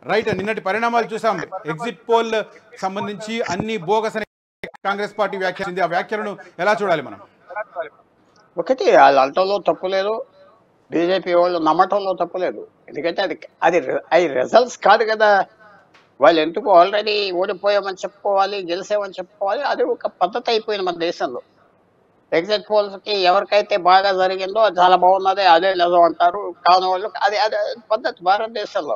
Right నిన్నటి పరిణామాలు చూసాం ఎగ్జిట్ పోల్ సంబంధించి అన్ని బోగస్ అని కాంగ్రెస్ పార్టీ వ్యాఖ్యానించింది ఆ వ్యాఖ్యలను ఎలా చూడాలి మనం ఒకటి వాళ్ళు అంటంలో తప్పు లేదు బీజేపీ వాళ్ళు నమ్మటంలో తప్పు లేదు ఎందుకంటే అది అది రి- అవి రిజల్ట్స్ కాదు కదా వాళ్ళు ఎందుకు ఆల్రెడీ ఓడిపోయామని చెప్పుకోవాలి గెలిసామని చెప్పుకోవాలి అది ఒక పద్ధతి అయిపోయింది మన దేశంలో ఎగ్జిట్ పోల్స్ కి ఎవరికైతే బాగా జరిగిందో అది చాలా బాగున్నది అదే నిజం అంటారు కాని వాళ్ళు అది అది పద్ధతి భారతదేశంలో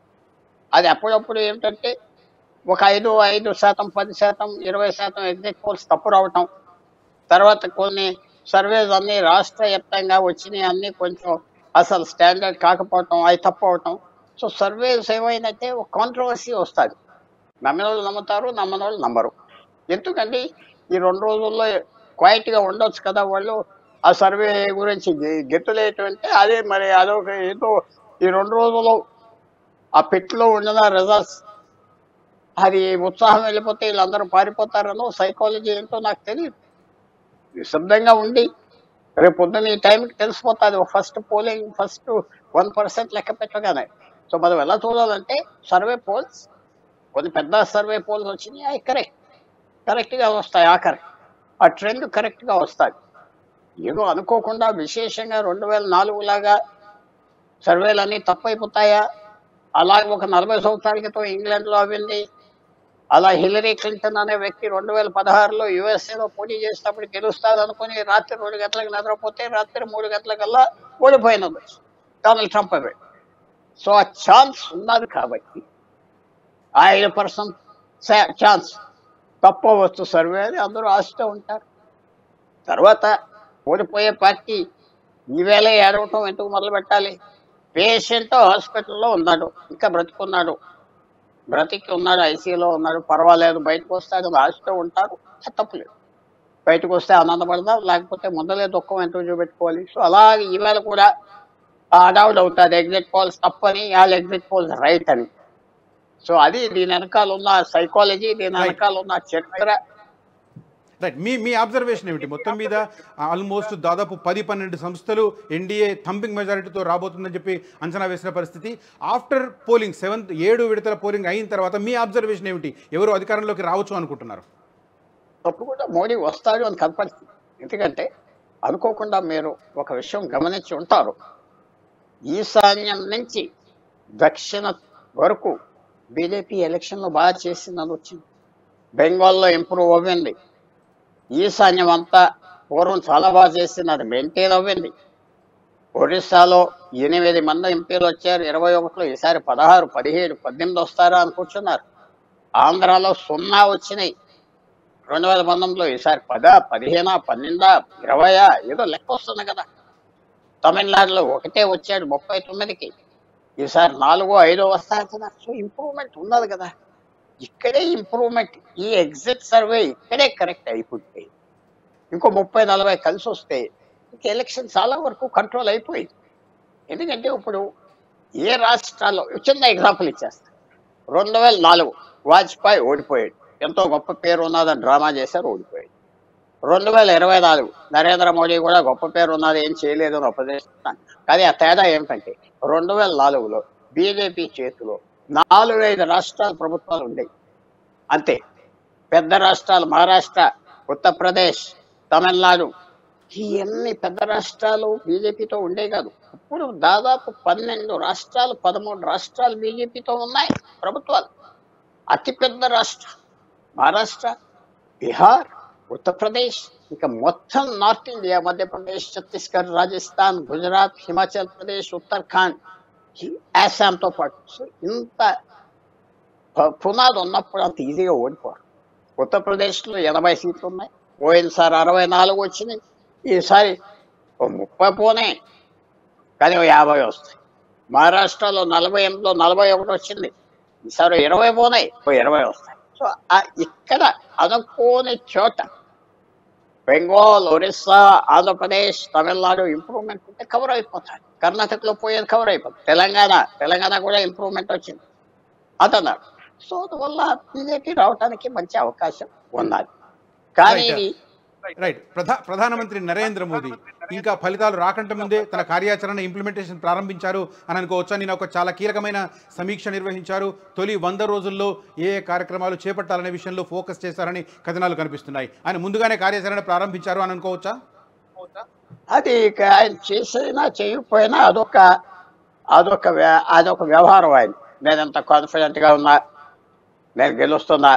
అది అప్పుడప్పుడు ఏంటంటే ఒక ఐదు ఐదు శాతం పది శాతం ఇరవై శాతం ఎగ్జిట్ పోల్స్ తప్పు రావటం తర్వాత కొన్ని సర్వేస్ అన్ని రాష్ట్ర వ్యాప్తంగా వచ్చినాయి అన్ని కొంచెం అసలు స్టాండర్డ్ కాకపోవటం అవి తప్పు అవటం సో సర్వేస్ ఏమైందంటే ఒక కాంట్రవర్సీ వస్తుంది నమ్మిన వాళ్ళు నమ్ముతారు నమ్మని వాళ్ళు నమ్మరు ఎందుకంటే ఈ రెండు రోజుల్లో క్వైట్ గా ఉండొచ్చు కదా వాళ్ళు ఆ సర్వే గురించి గె- గెత్తులేటువంటి అదే మరి అదొక ఏదో ఈ రెండు రోజులు ఆ పెట్టులో ఉండిన రిజల్ట్స్ అది ఉత్సాహం వెళ్ళిపోతే వీళ్ళందరూ పారిపోతారనో సైకాలజీ ఏంటో నాకు తెలియదు నిశ్శబ్దంగా ఉండి రేపు పొద్దున్న ఈ టైంకి తెలిసిపోతుంది first polling first one percent లెక్క పెట్టగానే సో మనం ఎలా చూడాలంటే సర్వే పోల్స్ కొన్ని పెద్ద సర్వే పోల్స్ వచ్చినాయి అవి కరెక్ట్ కరెక్ట్గా వస్తాయి ఆఖరి ఆ ట్రెండ్ కరెక్ట్గా వస్తాయి ఏదో అనుకోకుండా విశేషంగా రెండు వేల నాలుగు లాగా సర్వేలన్నీ తప్పైపోతాయా అలాగే ఒక నలభై సంవత్సరాల క్రితం ఇంగ్లాండ్లో అవింది అలా హిలరీ క్లింటన్ అనే వ్యక్తి రెండు వేల పదహారులో యుఎస్ఏలో పోటీ చేసినప్పుడు గెలుస్తాడు అనుకుని రాత్రి రెండు గంటలకు నిద్రపోతే రాత్రి మూడు గంటలకల్లా ఓడిపోయినది డొనాల్డ్ ట్రంప్ అవి సో ఆ ఛాన్స్ ఉన్నది కాబట్టి ఆ ఐదు పర్సెంట్ ఛాన్స్ తప్పవచ్చు సర్వే అని అందరూ ఆశతో ఉంటారు తర్వాత ఓడిపోయే పార్టీ ఈవేళ ఏడవటం ఎందుకు మొదలు పెట్టాలి పేషెంట్ హాస్పిటల్లో ఉన్నాడు ఇంకా బ్రతుకున్నాడు బ్రతికి ఉన్నాడు ఐసీయూలో ఉన్నాడు పర్వాలేదు బయటకు వస్తాడు ఆశతో ఉంటారు అది తప్పులేదు బయటకు వస్తే ఆనందపడదాం లేకపోతే ముందలే దుఃఖం ఎంతో చూపెట్టుకోవాలి సో అలాగే ఈవేళ కూడా అడౌట్ అవుతుంది ఎగ్జిట్ పోల్స్ తప్పని వాళ్ళ ఎగ్జిట్ పోల్స్ రైట్ అని సో అది దీని వెనకాల ఉన్న సైకాలజీ దీని Right. వెనకాల ఉన్న చరిత్ర రైట్ మీ మీ అబ్జర్వేషన్ ఏమిటి మొత్తం మీద ఆల్మోస్ట్ దాదాపు పది పన్నెండు సంస్థలు ఎన్డీఏ థంపింగ్ మెజారిటీతో రాబోతుందని చెప్పి అంచనా వేసిన పరిస్థితి ఆఫ్టర్ పోలింగ్ సెవెంత్ ఏడు విడతల పోలింగ్ అయిన తర్వాత మీ అబ్జర్వేషన్ ఏమిటి ఎవరు అధికారంలోకి రావచ్చు అనుకుంటున్నారు తప్పకుండా మోడీ వస్తాడు అని కనపడుతుంది ఎందుకంటే అనుకోకుండా మీరు ఒక విషయం గమనించి ఉంటారు ఈశాన్యం నుంచి దక్షిణ వరకు బీజేపీ ఎలక్షన్లో బాగా చేసిందని వచ్చింది బెంగాల్లో ఇంప్రూవ్ అవ్వింది ఈశాన్యం అంతా పూర్వం చాలా బాగా చేసింది అది మెయింటైన్ అవ్వింది ఒరిస్సాలో ఎనిమిది మంది ఎంపీలు వచ్చారు ఇరవై ఒకటిలో ఈసారి పదహారు పదిహేడు పద్దెనిమిది వస్తారా అని కూర్చున్నారు ఆంధ్రాలో సున్నా వచ్చినాయి రెండు వేల పంతొమ్మిదిలో ఈసారి పదా పదిహేనా పన్నెండా ఇరవయా ఏదో లెక్క వస్తుంది కదా తమిళనాడులో ఒకటే వచ్చాడు ముప్పై తొమ్మిదికి ఈసారి నాలుగో ఐదో వస్తాయి కదా సో ఇంప్రూవ్మెంట్ ఉన్నది కదా ఇక్కడే ఇంప్రూవ్మెంట్ ఈ ఎగ్జిట్ సర్వే ఇక్కడే కరెక్ట్ అయిపోతే ఇంకో ముప్పై నలభై కలిసి వస్తే ఇంక ఎలక్షన్ చాలా వరకు కంట్రోల్ అయిపోయింది ఎందుకంటే ఇప్పుడు ఏ రాష్ట్రాల్లో చిన్న ఎగ్జాంపుల్ ఇచ్చేస్తా రెండు వేల నాలుగు వాజ్పేయి ఓడిపోయాడు ఎంతో గొప్ప పేరు ఉన్నదని డ్రామా చేశారు ఓడిపోయాడు రెండు వేల ఇరవై నాలుగు నరేంద్ర మోడీ కూడా గొప్ప పేరు ఉన్నది ఏం చేయలేదు అని ఉపదేశిస్తాను కానీ ఆ తేడా ఏమిటంటే రెండు వేల నాలుగులో బీజేపీ చేతిలో నాలుగు ఐదు రాష్ట్రాల ప్రభుత్వాలు ఉండేవి అంతే పెద్ద రాష్ట్రాలు మహారాష్ట్ర ఉత్తరప్రదేశ్ తమిళనాడు ఇవన్నీ పెద్ద రాష్ట్రాలు బీజేపీతో ఉండే కాదు ఇప్పుడు దాదాపు పన్నెండు రాష్ట్రాలు పదమూడు రాష్ట్రాలు బీజేపీతో ఉన్నాయి ప్రభుత్వాలు అతిపెద్ద రాష్ట్రం మహారాష్ట్ర బీహార్ ఉత్తరప్రదేశ్ ఇంకా మొత్తం నార్త్ ఇండియా మధ్యప్రదేశ్ ఛత్తీస్గఢ్ రాజస్థాన్ గుజరాత్ హిమాచల్ ప్రదేశ్ ఉత్తరాఖండ్ ఈ- అస్సాంతో పాటు సో ఇంత ప- పునాది ఉన్నప్పుడు అంత ఈజీగా ఓడిపోరు ఉత్తరప్రదేశ్లో ఎనభై సీట్లు ఉన్నాయి పోయినసారి అరవై నాలుగు వచ్చినాయి ఈసారి ఓ ముప్పై పోనే కానీ ఓ యాభై వస్తాయి మహారాష్ట్రలో నలభై ఎనిమిదిలో నలభై ఒకటి వచ్చింది ఈసారి ఇరవై పోనాయి ఓ ఇరవై వస్తాయి సో ఆ ఇక్కడ అనుకోని చోట బెంగాల్ ఒరిస్సా ఆంధ్రప్రదేశ్ తమిళనాడు ఇంప్రూవ్మెంట్ ఉంటే కవర్ అయిపోతాయి కర్ణాటకలో పోయేది కవర్ అయిపోతుంది తెలంగాణ తెలంగాణ కూడా ఇంప్రూవ్మెంట్ వచ్చింది అతన్నారు సో అందువల్ల బీజేపీ రావడానికి మంచి అవకాశం ఉన్నది కానీ Right. ఇది రైట్ ప్రధా ప్రధానమంత్రి నరేంద్ర మోదీ ఇంకా ఫలితాలు రాకంటే ముందే తన కార్యాచరణ ఇంప్లిమెంటేషన్ ప్రారంభించారు అని అనుకోవచ్చా నేను ఒక చాలా కీలకమైన సమీక్ష నిర్వహించారు తొలి వంద రోజుల్లో ఏ ఏ కార్యక్రమాలు చేపట్టాలనే విషయంలో ఫోకస్ చేశారని కథనాలు కనిపిస్తున్నాయి ఆయన ముందుగానే కార్యాచరణ ప్రారంభించారు అని అనుకోవచ్చా అది ఇక ఆయన చేసినా చేయకపోయినా అదొక అదొక వ్య- అదొక వ్యవహారం ఆయన నేను ఎంత కాన్ఫిడెంట్గా ఉన్నా నేను గెలుస్తున్నా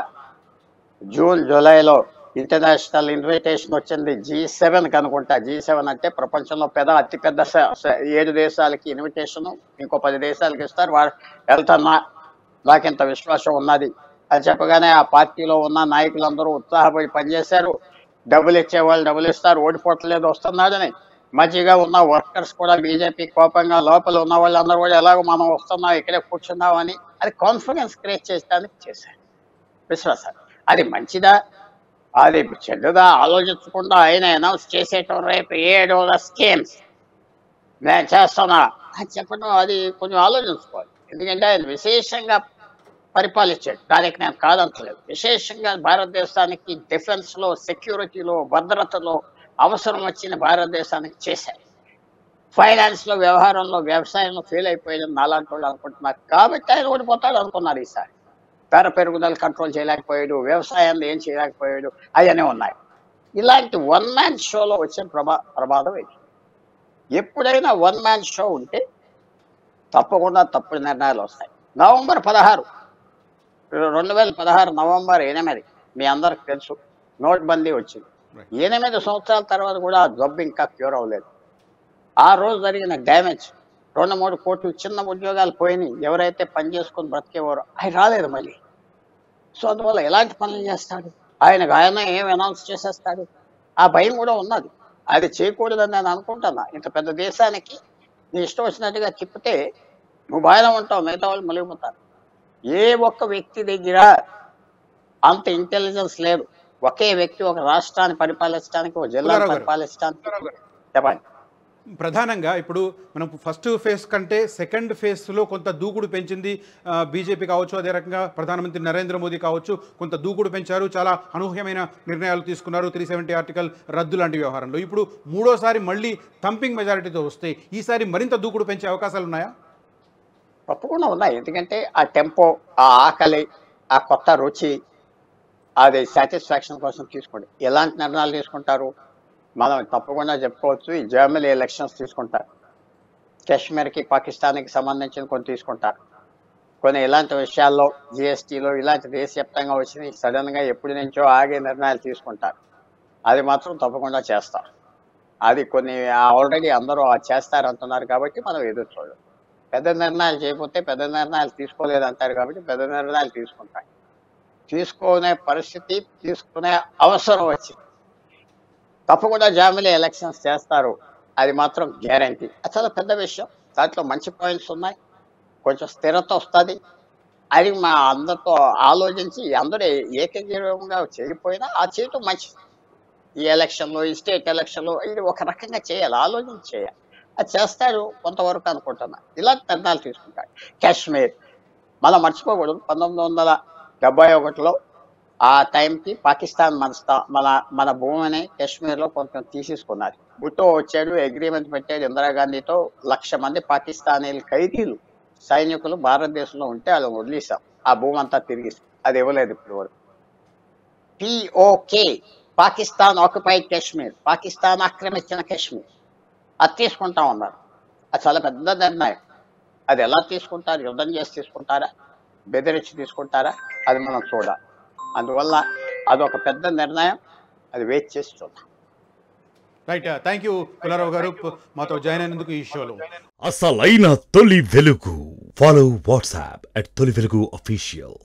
జూన్ జూలైలో ఇంటర్నేషనల్ ఇన్విటేషన్ వచ్చింది జీ సెవెన్ అనుకుంటా జీ సెవెన్ అంటే ప్రపంచంలో పెద్ద అతిపెద్ద స- స- ఏడు దేశాలకి ఇన్విటేషన్ ఇంకో పది దేశాలకి ఇస్తారు వాడు వెళ్తున్నా నాకు ఇంత విశ్వాసం ఉన్నది అని చెప్పగానే ఆ పార్టీలో ఉన్న నాయకులందరూ ఉత్సాహపడి పనిచేశారు డబ్బులు ఇచ్చేవాళ్ళు డబ్బులు ఇస్తారు ఓడిపోవట్లేదు వస్తున్నాడని మధ్యగా ఉన్న వర్కర్స్ కూడా బీజేపీ కోపంగా లోపల ఉన్న వాళ్ళందరూ కూడా ఎలాగో మనం వస్తున్నాం ఇక్కడే కూర్చున్నామని అది కాన్ఫిడెన్స్ క్రియేట్ చేయడానికి చేశారు విశ్వాసాలు అది మంచిదా అది చెడ్డదా ఆలోచించకుండా ఆయన అనౌన్స్ చేసేటం రేపు ఏడు స్కీమ్స్ నేను చేస్తున్నా అని చెప్పడం అది కొంచెం ఆలోచించుకోవాలి ఎందుకంటే ఆయన విశేషంగా పరిపాలించాడు దానికి నేను కాదంటలేదు విశేషంగా భారతదేశానికి డిఫెన్స్ లో సెక్యూరిటీలో భద్రతలో అవసరం వచ్చిన భారతదేశానికి చేశారు ఫైనాన్స్ లో వ్యవహారంలో వ్యవసాయంలో ఫెయిల్ అయిపోయాడు నాలాంటి వాళ్ళు అనుకుంటున్నారు కాబట్టి ఆయన ఓడిపోతాడు అనుకున్నారు ఈసారి ధర పెరుగుదల కంట్రోల్ చేయలేకపోయాడు వ్యవసాయంలో ఏం చేయలేకపోయాడు అవన్నీ ఉన్నాయి ఇలాంటి వన్ మ్యాన్ షోలో వచ్చే ప్రభా ప్రమాదం ఇది ఎప్పుడైనా వన్ మ్యాన్ షో ఉంటే తప్పకుండా తప్పుడు నిర్ణయాలు వస్తాయి నవంబర్ పదహారు రెండు వేల పదహారు నవంబర్ ఎనిమిది మీ అందరికి తెలుసు నోట్బందీ వచ్చింది Right. ఎనిమిది సంవత్సరాల తర్వాత కూడా ఆ జబ్బు ఇంకా క్యూర్ అవ్వలేదు ఆ రోజు జరిగిన డ్యామేజ్ రెండు మూడు కోట్లు చిన్న ఉద్యోగాలు పోయినాయి ఎవరైతే పని చేసుకొని బ్రతికేవారో ఆయన రాలేదు మళ్ళీ సో అందువల్ల ఎలాంటి పనులు చేస్తాడు ఆయనకు ఆయన ఏం అనౌన్స్ చేసేస్తాడు ఆ భయం కూడా ఉన్నది అది చేయకూడదని నేను అనుకుంటున్నా ఇంత పెద్ద దేశానికి నీ ఇష్టం వచ్చినట్టుగా తిప్పితే నువ్వు బాగానే ఉంటావు మిగతా వాళ్ళు మలిగిపోతారు ఏ ఒక్క వ్యక్తి దగ్గర అంత ఇంటెలిజెన్స్ లేదు ఒకే వ్యక్తి ఒక రాష్ట్రాన్ని పరిపాలించడానికి ఒక జిల్లాను పుల్లారావు గారు. పరిపాలించడానికి చెప్పండి ప్రధానంగా ఇప్పుడు మనం ఫస్ట్ ఫేజ్ కంటే సెకండ్ ఫేజ్లో కొంత దూకుడు పెంచింది ఆ, బీజేపీ కావచ్చు అదే రకంగా ప్రధానమంత్రి నరేంద్ర మోదీ కావచ్చు కొంత దూకుడు పెంచారు చాలా అనూహ్యమైన నిర్ణయాలు తీసుకున్నారు త్రీ సెవెంటీ ఆర్టికల్ రద్దు లాంటి వ్యవహారంలో ఇప్పుడు మూడోసారి మళ్ళీ థంపింగ్ మెజారిటీతో వస్తే ఈసారి మరింత దూకుడు పెంచే అవకాశాలు ఉన్నాయా తప్పకుండా ఉన్నాయి ఎందుకంటే ఆ టెంపో ఆ ఆకలి ఆ కొత్త రుచి అది సాటిస్ఫాక్షన్ కోసం తీసుకోండి ఎలాంటి నిర్ణయాలు తీసుకుంటారు మనం తప్పకుండా చెప్పుకోవచ్చు ఈ జర్మనీ ఎలక్షన్స్ తీసుకుంటారు కాశ్మీర్కి పాకిస్తాన్కి సంబంధించిన కొన్ని తీసుకుంటారు కొన్ని ఇలాంటి విషయాల్లో జిఎస్టీలో ఇలాంటి దేశవ్యాప్తంగా వచ్చినాయి సడన్గా ఎప్పటి నుంచో ఆగే నిర్ణయాలు తీసుకుంటారు అది మాత్రం తప్పకుండా చేస్తారు అది కొన్ని ఆల్రెడీ అందరూ ఆ చేస్తారు అంటున్నారు కాబట్టి మనం ఎదురు చూడాలి పెద్ద నిర్ణయాలు చేయకపోతే పెద్ద నిర్ణయాలు తీసుకోలేదు అంటారు కాబట్టి పెద్ద నిర్ణయాలు తీసుకుంటాయి తీసుకునే పరిస్థితి తీసుకునే అవసరం వచ్చింది తప్పకుండా జామిలీ ఎలక్షన్స్ చేస్తారు అది మాత్రం గ్యారంటీ అది చాలా పెద్ద విషయం దాంట్లో మంచి పాయింట్స్ ఉన్నాయి కొంచెం స్థిరత వస్తుంది అది మా అందరితో ఆలోచించి అందరూ ఏకగ్రీవంగా చేయకపోయినా ఆ చేయటం మంచిది ఈ ఎలక్షన్లో ఈ స్టేట్ ఎలక్షన్లో ఇది ఒక రకంగా చేయాలి ఆలోచించి చేయాలి అది చేస్తారు కొంతవరకు అనుకుంటున్నా ఇలాంటి నిర్ణయాలు తీసుకుంటారు కాశ్మీర్ మనం మర్చిపోకూడదు పంతొమ్మిది వందల డెబ్బై ఒకటిలో ఆ టైంకి పాకిస్తాన్ మన స్థా- మన మన భూమిని కాశ్మీర్లో కొంచెం తీసేసుకున్నారు భుట్టో వచ్చాడు అగ్రిమెంట్ పెట్టాడు ఇందిరాగాంధీతో లక్ష మంది పాకిస్తానీ ఖైదీలు సైనికులు భారతదేశంలో ఉంటే వాళ్ళని వదిలేసాం ఆ భూమి అంతా తిరిగి అది ఇవ్వలేదు ఇప్పుడు వరకు పిఓకే పాకిస్తాన్ ఆక్యుపైడ్ కాశ్మీర్ పాకిస్తాన్ ఆక్రమించిన కాశ్మీర్ అది తీసుకుంటా ఉన్నారు అది చాలా పెద్ద నిర్ణయం అది ఎలా తీసుకుంటారు యుద్ధం చేసి తీసుకుంటారా బెదిరించి తీసుకుంటారా అది మనం చూడాలి అందువల్ల అదొక పెద్ద నిర్ణయం అది వెయిట్ చేసి చూద్దాం రైట్ థ్యాంక్ యూ పుల్లారావు గారు మాతో జాయిన్ అయినందుకు ఈ షోలో అసలైన తొలి వెలుగు ఫాలో వాట్సాప్ అట్ తొలి వెలుగు అఫీషియల్